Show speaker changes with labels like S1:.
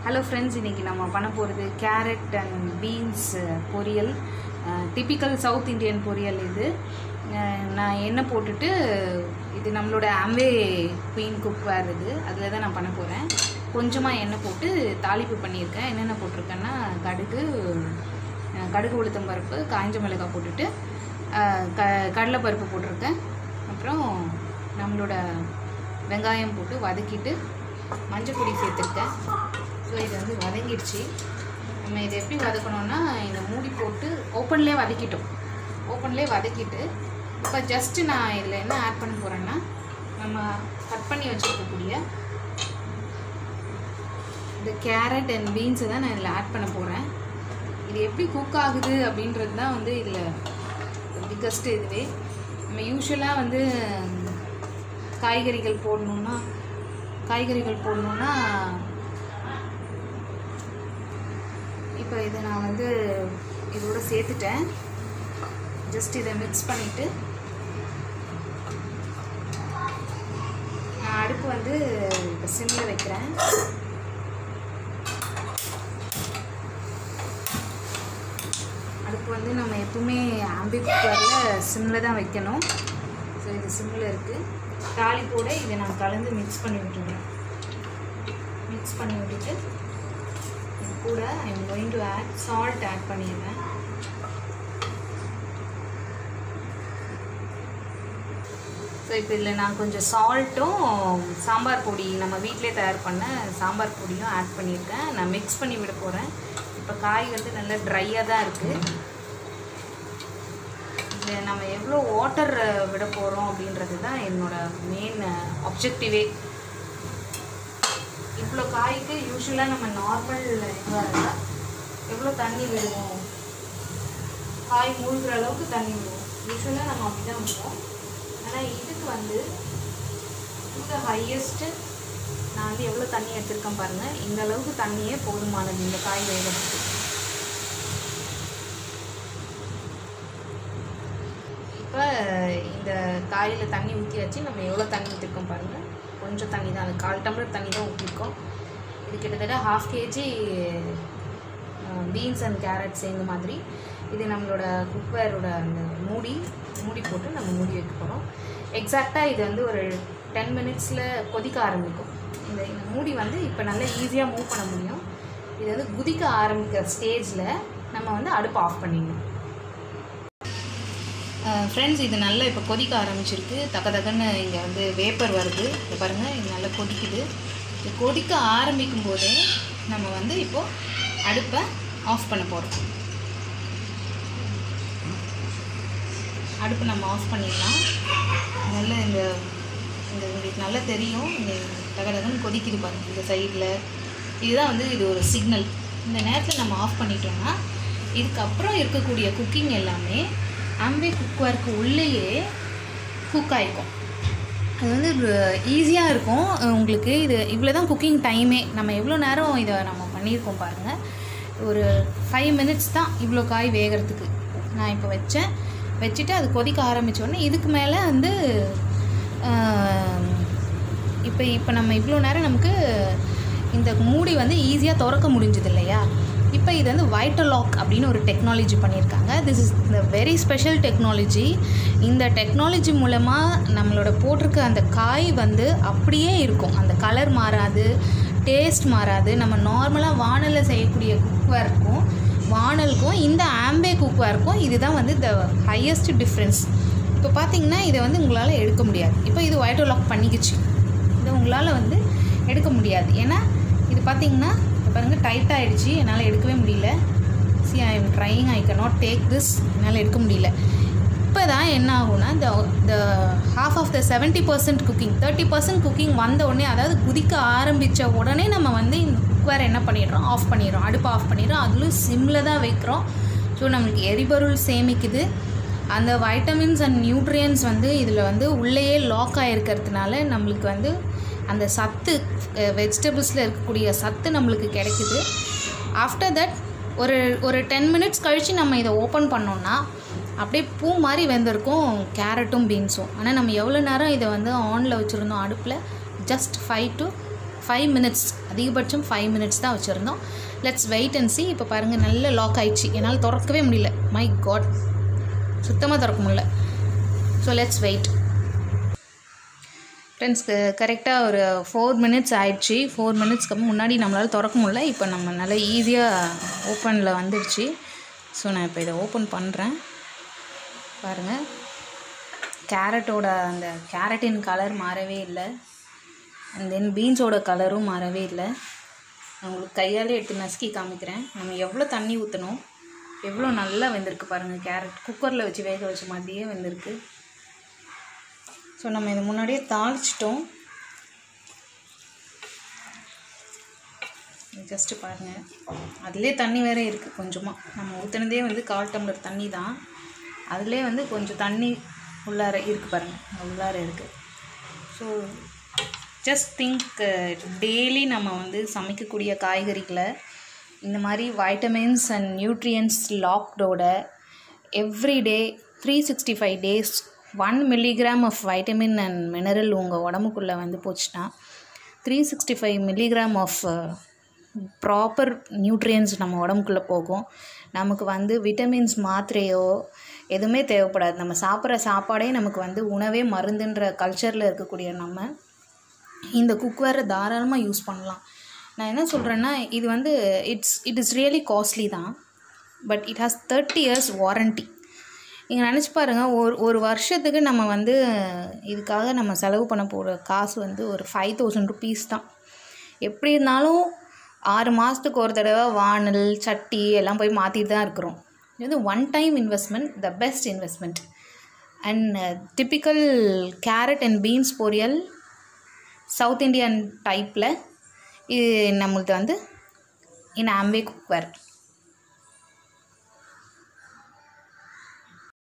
S1: hello friends இன்றைக்கி நம்ம பண்ண போகிறது கேரட் அண்ட் பீன்ஸ் பொரியல் டிப்பிக்கல் சவுத் இந்தியன் பொரியல் இது அஹ், நான் எண்ணெய் போட்டுட்டு இது நம்மளோட அம்வே குயின் குக்வேர் இது அதில் தான் நான் பண்ண போகிறேன் கொஞ்சமாக எண்ணெய் போட்டு தாளிப்பு பண்ணியிருக்கேன் என்னென்ன போட்டிருக்கேன்னா கடுகு அஹ், கடுகு உளுத்தம் பருப்பு காய்ஞ்ச மிளகாய் போட்டுட்டு அஹ், க கடலைப்பருப்பு போட்டிருக்கேன் அப்புறம் நம்மளோட வெங்காயம் போட்டு வதக்கிட்டு மஞ்சள் பொடி சேர்த்துருக்கேன் ஸோ இது வந்து வதங்கிடுச்சு நம்ம இதை எப்படி வதக்கணும்னா இந்த மூடி போட்டு ஓப்பன்லேயே வதக்கிட்டோம் ஓப்பன்லேயே வதக்கிட்டு இப்போ ஜஸ்ட்டு நான் இதில் என்ன ஆட் பண்ண போகிறேன்னா நம்ம கட் பண்ணி வச்சுருக்கக்கூடிய இந்த கேரட் அண்ட் பீன்ஸை தான் நான் இதில் ஆட் பண்ண போகிறேன் இது எப்படி குக் ஆகுது அப்படின்றது தான் வந்து இதில் பிக்கஸ்ட்டு இதுவே நம்ம யூஸ்வலாக வந்து காய்கறிகள் போடணுன்னா காய்கறிகள் போடணுன்னா இப்போ இதை நான் வந்து இதோட சேர்த்துட்டேன் ஜஸ்ட் இதை மிக்ஸ் பண்ணிவிட்டு நான் அடுப்பு வந்து இப்போ சிம்மில் வைக்கிறேன் அடுப்பு வந்து நம்ம எப்பவுமே ஆம்பி குக்கரில் சிம்மில் தான் வைக்கணும் ஸோ இது சிம்மில் இருக்குது தாளிப்போட இதை நான் கலந்து மிக்ஸ் பண்ணி விட்டுடுறேன் மிக்ஸ் பண்ணி விட்டுட்டு இது கூட I am going to add salt add பண்ணிடுறேன் ஸோ இப்போ இதில் நான் கொஞ்சம் சால்ட்டும் சாம்பார் பொடி நம்ம வீட்டிலே தயார் பண்ண சாம்பார் பொடியும் ஆட் பண்ணியிருக்கேன் நான் மிக்ஸ் பண்ணி விட போகிறேன் இப்போ காய் வந்து நல்லா ட்ரையாக தான் இருக்குது இதில் நம்ம எவ்வளோ வாட்டர் விட போகிறோம் அப்படின்றது தான் என்னோட மெயின் ஆப்ஜெக்டிவே இவ்வளோ காய்க்கு யூஸ்வலாக நம்ம நார்மல் இதுவாக இருந்தால் எவ்வளோ தண்ணி விடுவோம் காய் மூழ்கிற அளவுக்கு தண்ணி விடுவோம் யூஸ்வலாக நம்ம அப்படி தான் விடுவோம் ஆனால் இதுக்கு வந்து இந்த ஹையஸ்ட்டு நான் வந்து எவ்வளோ தண்ணி எடுத்திருக்கேன் பாருங்கள் இந்த அளவுக்கு தண்ணியே போதுமானது இந்த காய் வேகிறதுக்கு இப்போ இந்த காயில் தண்ணி ஊற்றி வச்சு நம்ம எவ்வளோ தண்ணி ஊற்றிருக்கோம் பாருங்கள் கொஞ்சம் தண்ணி தான் அது கால் டம்ளர் தண்ணி தான் ஊற்றிருக்கோம் இது கிட்டத்தட்ட half KG beans and carrot சேர்ந்த மாதிரி இது நம்மளோட குக்வேரோட அந்த மூடி மூடி போட்டு நம்ம மூடி வைக்க போகிறோம் எக்ஸாக்டாக இது வந்து ஒரு டென் மினிட்ஸில் கொதிக்க ஆரம்பிக்கும் இந்த இந்த மூடி வந்து இப்போ நல்லா ஈஸியாக மூவ் பண்ண முடியும் இது வந்து குதிக்க ஆரம்பிக்கிற ஸ்டேஜில் நம்ம வந்து அடுப்பு ஆஃப் பண்ணிடணும் ஃப்ரெண்ட்ஸ் இது நல்லா இப்போ கொதிக்க ஆரம்பிச்சிருக்கு தக்க தக்கன்னு இங்கே வந்து வேப்பர் வருது இங்கே பாருங்கள் இது நல்லா கொதிக்குது இது கொதிக்க ஆரம்பிக்கும் போதே நம்ம வந்து இப்போது அடுப்பை ஆஃப் பண்ண போகிறோம் அடுப்பு நம்ம ஆஃப் பண்ணிடலாம் நல்ல இந்த இந்த உங்களுக்கு நல்லா தெரியும் இந்த தக தகன்னு கொதிக்குது பாருங்க இந்த சைடில் இதுதான் வந்து இது ஒரு சிக்னல் இந்த நேரத்தில் நம்ம ஆஃப் பண்ணிட்டோம்னா இதுக்கப்புறம் இருக்கக்கூடிய குக்கிங் எல்லாமே ஆம்பே குக்வேருக்கு உள்ளேயே குக் ஆகிருக்கும் அது வந்து ஈஸியாக இருக்கும் அஹ் உங்களுக்கு இது இவ்வளோ தான் குக்கிங் டைமே நம்ம எவ்வளோ நேரம் இதை நம்ம பண்ணியிருக்கோம் பாருங்கள் ஒரு ஃபைவ் மினிட்ஸ் தான் இவ்வளோ காய் வேகிறதுக்கு நான் இப்போ வச்சேன் வச்சுட்டு அது கொதிக்க ஆரம்பிச்ச உடனே இதுக்கு மேலே வந்து இப்போ இப்போ நம்ம இவ்வளோ நேரம் நமக்கு இந்த மூடி வந்து ஈஸியாக திறக்க முடிஞ்சது இல்லையா இப்போ இது வந்து வைட்டலாக் அப்படின்னு ஒரு டெக்னாலஜி பண்ணியிருக்காங்க this is the very special technology இந்த டெக்னாலஜி மூலமாக நம்மளோட போட்டிருக்க அந்த காய் வந்து அப்படியே இருக்கும் அந்த கலர் மாறாது டேஸ்ட் மாறாது நம்ம நார்மலாக வானலில் செய்யக்கூடிய குக்வேருக்கும் வானலுக்கும் இந்த ஆம்பே குக்வேருக்கும் இதுதான் வந்து த ஹையஸ்ட் டிஃப்ரென்ஸ் இப்போ பார்த்தீங்கன்னா இதை வந்து உங்களால் எடுக்க முடியாது இப்போ இது வைட்டலாக் பண்ணிக்கிச்சு இதை உங்களால் வந்து எடுக்க முடியாது ஏன்னா இது பார்த்தீங்கன்னா இப்போ பாருங்கள் டைட் ஆகிடுச்சு என்னால் எடுக்கவே முடியல see I am trying I cannot take this என்னால் எடுக்க முடியல இப்போ தான் என்ன ஆகும்னா the the half of the seventy percent cooking thirty percent cooking வந்த உடனே அதாவது குதிக்க ஆரம்பித்த உடனே நம்ம வந்து இந்த குக்கர் என்ன பண்ணிடுறோம் ஆஃப் பண்ணிடுறோம் அடுப்பு ஆஃப் பண்ணிடுறோம் அதுலேயும் சிம்மில் தான் வைக்கிறோம் ஸோ நம்மளுக்கு எரிபொருள் சேமிக்குது அந்த வைட்டமின்ஸ் அண்ட் நியூட்ரியன்ஸ் வந்து இதில் வந்து உள்ளேயே லாக் ஆகிருக்கிறதுனால நம்மளுக்கு வந்து அந்த சத்து வெஜிடபிள்ஸில் இருக்கக்கூடிய சத்து நம்மளுக்கு கிடைக்குது ஆஃப்டர் தட் ஒரு ஒரு டென் மினிட்ஸ் கழித்து நம்ம இதை ஓப்பன் பண்ணோன்னா அப்படியே பூ மாதிரி வெந்திருக்கும் கேரட்டும் பீன்ஸும் ஆனால் நம்ம எவ்வளோ நேரம் இதை வந்து ஆனில் வச்சுருந்தோம் அடுப்பில் just five to five minutes அதிகபட்சம் ஃபைவ் மினிட்ஸ் தான் வச்சுருந்தோம் லெட்ஸ் வெயிட் அண்ட் சி இப்போ பாருங்கள் நல்ல லாக் ஆயிடுச்சு என்னால் திறக்கவே முடியல மை காட் சுத்தமாக திறக்க முடியல ஸோ லெட்ஸ் வெயிட் ஃப்ரெண்ட்ஸ்க்கு கரெக்டாக ஒரு ஃபோர் மினிட்ஸ் ஆயிடுச்சு ஃபோர் மினிட்ஸ்க்கு முன்னாடி நம்மளால் திறக்க முடியல இப்போ நம்ம நல்லா ஈஸியாக ஓப்பனில் வந்துடுச்சு ஸோ நான் இப்போ இதை ஓப்பன் பண்ணுறேன் பாருங்கள் கேரட்டோட அந்த கேரட்டின் கலர் மாறவே இல்லை அண்ட் தென் பீன்ஸோட கலரும் மாறவே இல்லை நான் உங்களுக்கு கையாலே எடுத்து நசுக்கி காமிக்கிறேன் நம்ம எவ்வளோ தண்ணி ஊற்றணும் எவ்வளோ நல்லா வெந்திருக்கு பாருங்கள் கேரட் குக்கரில் வச்சு வேக வச்ச மாதிரியே வெந்திருக்கு ஸோ நம்ம இதை முன்னாடியே தாளிச்சிட்டோம் ஜஸ்ட்டு பாருங்கள் அதுலேயே தண்ணி வேறு இருக்குது கொஞ்சமாக நம்ம ஊற்றுனதே வந்து கால் டம்ளர் தண்ணி தான் அதிலே வந்து கொஞ்சம் தண்ணி உள்ளார இருக்குது பாருங்கள் உள்ளார இருக்குது ஸோ ஜஸ்ட் திங்க் டெய்லி நம்ம வந்து சமைக்கக்கூடிய காய்கறிகளை இந்த மாதிரி வைட்டமின்ஸ் அண்ட் நியூட்ரியன்ஸ் லாக்டோட everyday three sixty five days one milligram of vitamin and mineral உங்கள் உடம்புக்குள்ளே வந்து போச்சுன்னா three sixty five milligram of proper nutrients நம்ம உடம்புக்குள்ளே போகும் நமக்கு வந்து விட்டமின்ஸ் மாத்திரையோ எதுவுமே தேவைப்படாது நம்ம சாப்பிட்ற சாப்பாடே நமக்கு வந்து உணவே மருந்துன்ற கல்ச்சரில் இருக்கக்கூடிய நம்ம இந்த குக்வேரை தாராளமாக யூஸ் பண்ணலாம் நான் என்ன சொல்கிறேன்னா இது வந்து it's it is really costly தான் but it has thirty years warranty நீங்கள் நினச்சி பாருங்கள் ஒரு ஒரு வருஷத்துக்கு நம்ம வந்து இதுக்காக நம்ம செலவு பண்ண போகிற காசு வந்து ஒரு ஃபைவ் தௌசண்ட் ருபீஸ் தான் எப்படி இருந்தாலும் ஆறு மாதத்துக்கு ஒரு தடவை வானல் சட்டி எல்லாம் போய் மாற்றிட்டு தான் இருக்கிறோம் இது வந்து one time investment the best investment and typical carrot and beans பொரியல் சவுத் இண்டியன் டைப்பில் இது நம்மளுது வந்து இன் ஆம்பே குக்வேர்